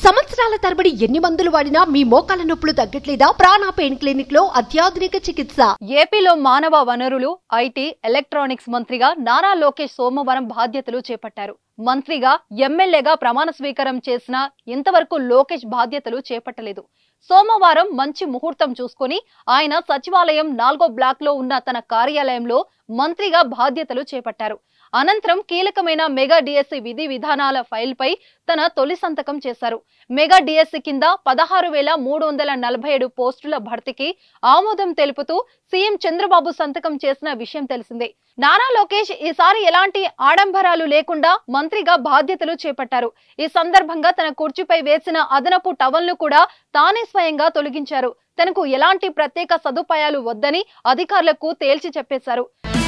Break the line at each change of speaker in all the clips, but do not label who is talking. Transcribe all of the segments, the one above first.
సంవత్సరాల తరబడి ఎన్ని మందులు వాడినా మీ మోకాల నొప్పులు తగ్గట్లేదా ప్రాణ పెయిన్ క్లినిక్ లో అత్యాధునిక చికిత్స
ఏపీలో మానవ వనరులు ఐటీ ఎలక్ట్రానిక్స్ మంత్రిగా నారా లోకేష్ సోమవారం బాధ్యతలు చేపట్టారు మంత్రిగా ఎమ్మెల్యేగా ప్రమాణ స్వీకారం చేసిన ఇంతవరకు లోకేష్ బాధ్యతలు చేపట్టలేదు సోమవారం మంచి ముహూర్తం చూసుకొని ఆయన సచివాలయం నాలుగో బ్లాక్ లో ఉన్న తన కార్యాలయంలో మంత్రిగా బాధ్యతలు చేపట్టారు అనంతరం కీలకమైన మెగా డిఎస్సి విధి విధానాల ఫైల్ పై తన తొలి సంతకం చేశారు మెగా డిఎస్సి కింద పదహారు వేల మూడు వందల నలభై ఏడు పోస్టుల భర్తీకి ఆమోదం తెలుపుతూ సీఎం చంద్రబాబు సంతకం చేసిన విషయం తెలిసిందే నారా లోకేష్ ఈసారి ఎలాంటి ఆడంబరాలు లేకుండా మంత్రిగా బాధ్యతలు చేపట్టారు ఈ సందర్భంగా తన కుర్చీపై వేసిన అదనపు టవల్ను కూడా తానే స్వయంగా తొలగించారు తనకు ఎలాంటి ప్రత్యేక సదుపాయాలు వద్దని అధికారులకు తేల్చి చెప్పేశారు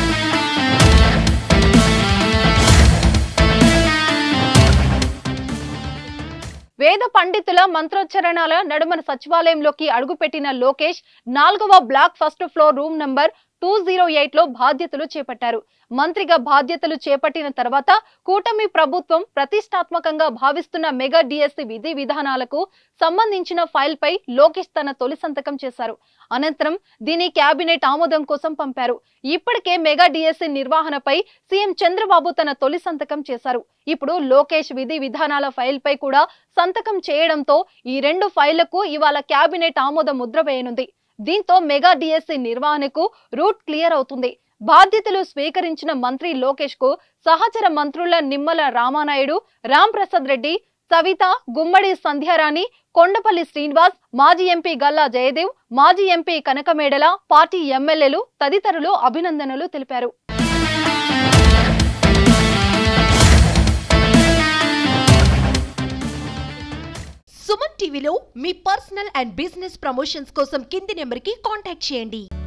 వేద పండితుల మంత్రోచ్చరణాల నడుమన సచివాలయంలోకి అడుగుపెట్టిన లోకేష్ నాలుగవ block first floor room number two zero eight లో బాధ్యతలు చేపట్టారు మంత్రిగా బాధ్యతలు చేపట్టిన తర్వాత కూటమి ప్రభుత్వం ప్రతిష్టాత్మకంగా భావిస్తున్న మెగా డిఎస్సి విధి విధానాలకు సంబంధించిన ఫైల్ పై లోకేష్ తన తొలి సంతకం చేశారు అనంతరం దీని కేబినెట్ ఆమోదం కోసం పంపారు ఇప్పటికే మెగా డిఎస్సి నిర్వహణపై సీఎం చంద్రబాబు తన తొలి సంతకం చేశారు ఇప్పుడు లోకేష్ విధి విధానాల ఫైల్ పై కూడా సంతకం చేయడంతో ఈ రెండు ఫైళ్లకు ఇవాళ కేబినెట్ ఆమోద ముద్ర వేయనుంది దీంతో మెగా డిఎస్సి నిర్వహణకు రూట్ క్లియర్ అవుతుంది బాధ్యతలు స్వీకరించిన మంత్రి లోకేష్ కు సహచర మంత్రుల నిమ్మల రామానాయుడు రామ్ ప్రసాద్ రెడ్డి సవిత గుమ్మడి సంధ్యారాణి కొండపల్లి శ్రీనివాస్ మాజీ ఎంపీ గల్లా జయదేవ్ మాజీ ఎంపీ కనకమేడల పార్టీ ఎమ్మెల్యేలు తదితరులు అభినందనలు తెలిపారు
సుమన్ టీవీలో మీ పర్సనల్ అండ్ బిజినెస్ ప్రమోషన్స్ కోసం కింది నెంబర్ కి కాంటాక్ట్ చేయండి